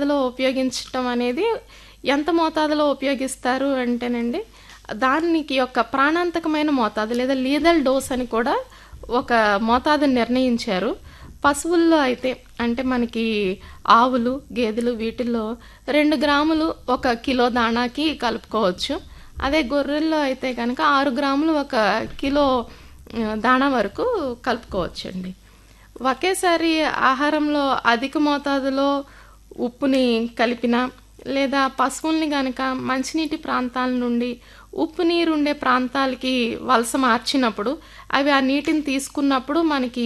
మోతాదులో ఉపయోగించటం అనేది ఎంత మోతాదులో ఉపయోగిస్తారు అంటేనండి దానికి యొక్క ప్రాణాంతకమైన మోతాదు లేదా లీదల్ డోస్ అని కూడా ఒక మోతాదు నిర్ణయించారు పశువుల్లో అయితే అంటే మనకి ఆవులు గేదెలు వీటిల్లో రెండు గ్రాములు ఒక కిలో దాణాకి కలుపుకోవచ్చు అదే గొర్రెల్లో అయితే కనుక ఆరు గ్రాములు ఒక కిలో ఆ, దాణా వరకు కలుపుకోవచ్చండి ఒకేసారి ఆహారంలో అధిక మోతాదులో ఉప్పుని కలిపిన లేదా పశువుల్ని గనక మంచినీటి ప్రాంతాల నుండి ఉప్పు నీరు ఉండే ప్రాంతాలకి వలస మార్చినప్పుడు అవి ఆ నీటిని తీసుకున్నప్పుడు మనకి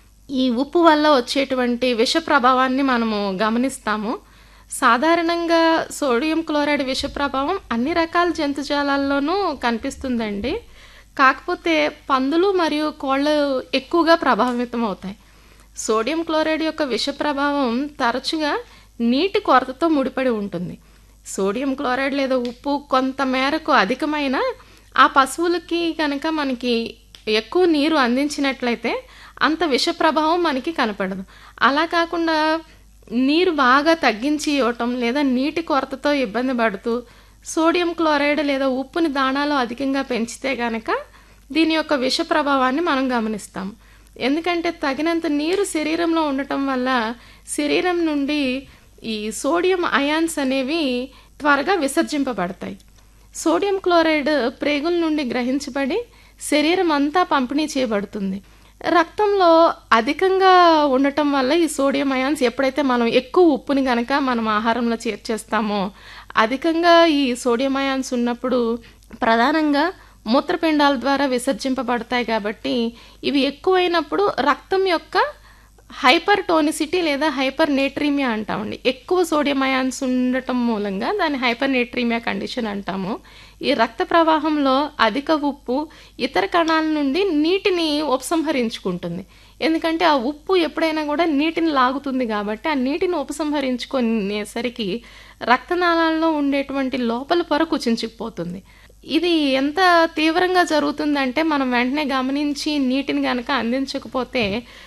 ఈ ఉప్పు వల్ల వచ్చేటువంటి విష ప్రభావాన్ని మనము గమనిస్తాము సాధారణంగా సోడియం క్లోరైడ్ విష ప్రభావం అన్ని రకాల జంతుజాలాల్లోనూ కనిపిస్తుందండి కాకపోతే పందులు మరియు కోళ్ళు ఎక్కువగా ప్రభావితం అవుతాయి సోడియం క్లోరైడ్ యొక్క విష ప్రభావం తరచుగా నీటి కొరతతో ముడిపడి ఉంటుంది సోడియం క్లోరైడ్ లేదా ఉప్పు కొంత మేరకు అధికమైన ఆ పశువులకి కనుక మనకి ఎక్కువ నీరు అందించినట్లయితే అంత విష ప్రభావం మనకి కనపడదు అలా కాకుండా నీరు బాగా తగ్గించి ఇవ్వటం లేదా నీటి కొరతతో ఇబ్బంది పడుతూ సోడియం క్లోరైడ్ లేదా ఉప్పుని దాణాలో అధికంగా పెంచితే గనక దీని యొక్క విష ప్రభావాన్ని మనం గమనిస్తాం ఎందుకంటే తగినంత నీరు శరీరంలో ఉండటం వల్ల శరీరం నుండి ఈ సోడియం అయాన్స్ అనేవి త్వరగా విసర్జింపబడతాయి సోడియం క్లోరైడ్ ప్రేగుల నుండి గ్రహించబడి శరీరం అంతా పంపిణీ చేయబడుతుంది రక్తంలో అధికంగా ఉండటం వల్ల ఈ సోడియం అయాన్స్ ఎప్పుడైతే మనం ఎక్కువ ఉప్పుని కనుక మనం ఆహారంలో చేర్చేస్తామో అధికంగా ఈ సోడియం అయాన్స్ ఉన్నప్పుడు ప్రధానంగా మూత్రపిండాల ద్వారా విసర్జింపబడతాయి కాబట్టి ఇవి ఎక్కువైనప్పుడు రక్తం యొక్క హైపర్ టోనిసిటీ లేదా హైపర్ నేట్రీమియా అంటామండి ఎక్కువ సోడియం అయాన్స్ ఉండటం మూలంగా దాన్ని హైపర్ నేట్రీమియా కండిషన్ అంటాము ఈ రక్త ప్రవాహంలో అధిక ఉప్పు ఇతర కణాల నుండి నీటిని ఉపసంహరించుకుంటుంది ఎందుకంటే ఆ ఉప్పు ఎప్పుడైనా కూడా నీటిని లాగుతుంది కాబట్టి ఆ నీటిని ఉపసంహరించుకునేసరికి రక్తనాళాల్లో ఉండేటువంటి లోపల పొర కుచించుకుపోతుంది ఇది ఎంత తీవ్రంగా జరుగుతుందంటే మనం వెంటనే గమనించి నీటిని కనుక అందించకపోతే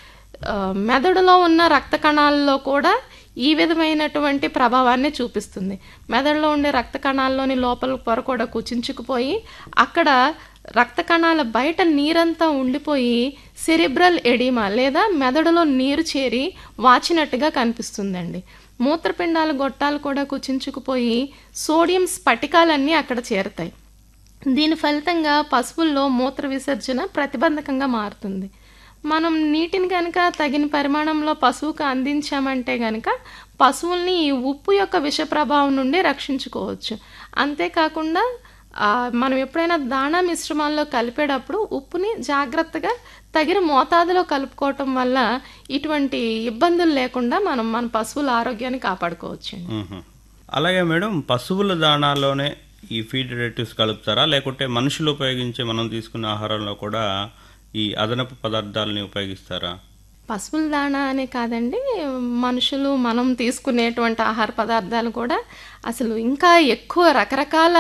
ఆ, మెదడులో ఉన్న రక్త కణాల్లో కూడా ఈ విధమైనటువంటి ప్రభావాన్ని చూపిస్తుంది మెదడులో ఉండే రక్త కణాల్లోని లోపల పొర కూడా కుచించుకుపోయి అక్కడ రక్త కణాల బయట నీరంతా ఉండిపోయి సెరిబ్రల్ ఎడిమా లేదా మెదడులో నీరు చేరి వాచినట్టుగా కనిపిస్తుందండి మూత్రపిండాల గొట్టాలు కూడా కుచించుకుపోయి సోడియం స్ఫటికాలన్నీ అక్కడ చేరుతాయి దీని ఫలితంగా పశువుల్లో మూత్ర విసర్జన ప్రతిబంధకంగా మారుతుంది మనం నీటిని కనుక తగిన పరిమాణంలో పశువుకు అందించామంటే కనుక పశువుల్ని ఈ ఉప్పు యొక్క విష ప్రభావం నుండి రక్షించుకోవచ్చు అంతేకాకుండా ఆ, మనం ఎప్పుడైనా దాణా మిశ్రమాల్లో కలిపేటప్పుడు ఉప్పుని జాగ్రత్తగా తగిన మోతాదులో కలుపుకోవటం వల్ల ఇటువంటి ఇబ్బందులు లేకుండా మనం మన పశువుల ఆరోగ్యాన్ని కాపాడుకోవచ్చు మ్మ్. అలాగే మేడం పశువుల దాణాలోనే ఈ ఫీడ్ రిలేటివ్స్ కలుపుతారా లేకుంటే మనుషులు ఉపయోగించే మనం తీసుకునే ఆహారంలో కూడా ఈ అదనపు పదార్థాలని ఉపయోగిస్తారా పశువుల దాణా అనే కాదండి మనుషులు మనం తీసుకునేటువంటి ఆహార పదార్థాలు కూడా అసలు ఇంకా ఎక్కువ రకరకాల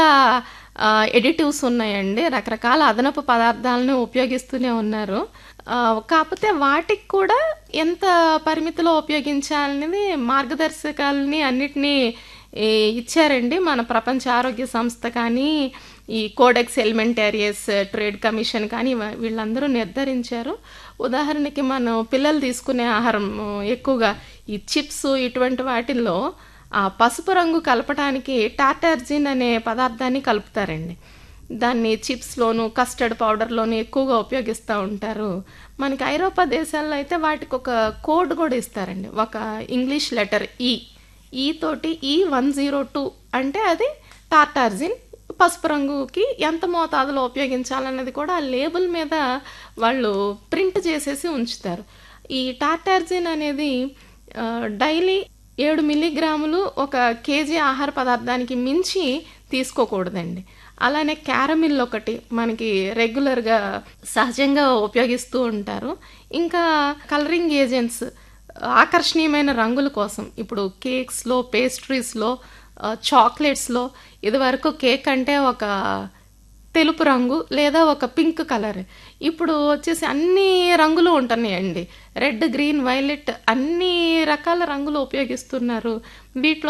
ఎడిటివ్స్ ఉన్నాయండి రకరకాల అదనపు పదార్థాలను ఉపయోగిస్తూనే ఉన్నారు ఆ, కాకపోతే వాటికి కూడా ఎంత పరిమితిలో ఉపయోగించాలనేది మార్గదర్శకాలని అన్నిటినీ ఈ, ఇచ్చారండి మన ప్రపంచ ఆరోగ్య సంస్థ కానీ ఈ కోడెక్స్ ఎలిమెంటేరియస్ ట్రేడ్ కమిషన్ కానీ వా- వీళ్ళందరూ నిర్ధారించారు ఉదాహరణకి మనం పిల్లలు తీసుకునే ఆహారం ఆ, ఎక్కువగా ఈ చిప్స్ ఇటువంటి వాటిల్లో ఆ పసుపు రంగు కలపడానికి టాటార్జిన్ అనే పదార్థాన్ని కలుపుతారండి దాన్ని చిప్స్లోను కస్టర్డ్ పౌడర్లోను ఎక్కువగా ఉపయోగిస్తూ ఉంటారు మనకి ఐరోపా దేశాల్లో అయితే వాటికి ఒక కోడ్ కూడా ఇస్తారండి ఒక ఇంగ్లీష్ లెటర్ ఈ ఈ తోటి ఈ వన్ జీరో టూ అంటే అది టార్టార్జిన్ పసుపు రంగుకి ఎంత మోతాదులో ఉపయోగించాలన్నది కూడా ఆ లేబుల్ మీద వాళ్ళు ప్రింట్ చేసేసి ఉంచుతారు ఈ టార్టార్జిన్ అనేది ఆ, డైలీ ఏడు మిల్లీగ్రాములు ఒక కేజీ ఆహార పదార్థానికి మించి తీసుకోకూడదండి అలానే క్యారమిల్ ఒకటి మనకి రెగ్యులర్గా సహజంగా ఉపయోగిస్తూ ఉంటారు ఇంకా కలరింగ్ ఏజెంట్స్ ఆకర్షణీయమైన రంగుల కోసం ఇప్పుడు కేక్స్లో పేస్ట్రీస్లో చాక్లెట్స్లో ఇదివరకు కేక్ అంటే ఒక తెలుపు రంగు లేదా ఒక పింక్ కలర్ ఇప్పుడు వచ్చేసి అన్ని రంగులు ఉంటున్నాయండి రెడ్ గ్రీన్ వైలెట్ అన్ని రకాల రంగులు ఉపయోగిస్తున్నారు వీటిలో